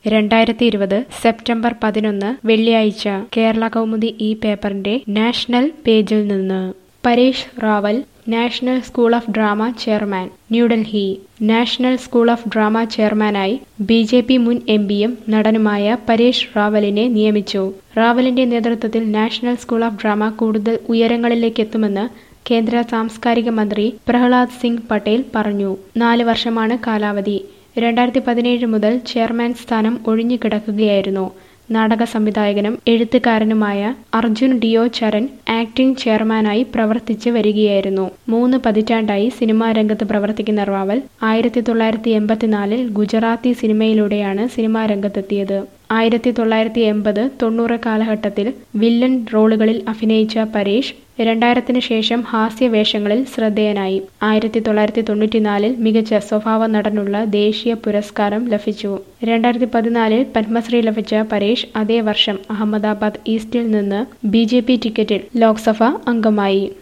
രണ്ടായിരത്തി ഇരുപത് സെപ്റ്റംബർ പതിനൊന്ന് വെള്ളിയാഴ്ച കേരള കൗമുദി ഈ പേപ്പറിന്റെ നാഷണൽ പേജിൽ നിന്ന് Paresh Rawal national school of drama chairman New Delhi national school of drama ചെയർമാനായി ബി ജെ പി മുൻ എം പിയും നടനുമായ പരേഷ് റാവലിനെ നിയമിച്ചു റാവലിന്റെ നേതൃത്വത്തിൽ നാഷണൽ സ്കൂൾ ഓഫ് ഡ്രാമ കൂടുതൽ ഉയരങ്ങളിലേക്കെത്തുമെന്ന് കേന്ദ്ര സാംസ്കാരിക മന്ത്രി പ്രഹ്ലാദ് സിംഗ് പട്ടേൽ പറഞ്ഞു നാല് വർഷമാണ് കാലാവധി രണ്ടായിരത്തി പതിനേഴ് മുതൽ ചെയർമാൻ സ്ഥാനം ഒഴിഞ്ഞുകിടക്കുകയായിരുന്നു നാടക സംവിധായകനും എഴുത്തുകാരനുമായ അർജുൻ ഡിയോ ചരൺ ആക്ടിംഗ് ചെയർമാനായി പ്രവർത്തിച്ച് വരികയായിരുന്നു മൂന്ന് പതിറ്റാണ്ടായി സിനിമാ രംഗത്ത് പ്രവർത്തിക്കുന്ന റാവൽ ആയിരത്തി തൊള്ളായിരത്തി എൺപത്തിനാലിൽ ഗുജറാത്തി സിനിമയിലൂടെയാണ് സിനിമാ രംഗത്തെത്തിയത് ആയിരത്തി തൊള്ളായിരത്തി എൺപത് തൊണ്ണൂറ് കാലഘട്ടത്തിൽ വില്ലൻ റോളുകളിൽ അഭിനയിച്ച പരേഷ് രണ്ടായിരത്തിന് ശേഷം ഹാസ്യവേഷങ്ങളിൽ ശ്രദ്ധേയനായി ആയിരത്തി തൊള്ളായിരത്തി തൊണ്ണൂറ്റിനാലിൽ മികച്ച സ്വഭാവ നടനുള്ള ദേശീയ പുരസ്കാരം ലഭിച്ചു രണ്ടായിരത്തി പതിനാലിൽ പത്മശ്രീ ലഭിച്ച പരേഷ് അതേ വർഷം അഹമ്മദാബാദ് ഈസ്റ്റിൽ നിന്ന് ബി ടിക്കറ്റിൽ ലോക്സഭ അംഗമായി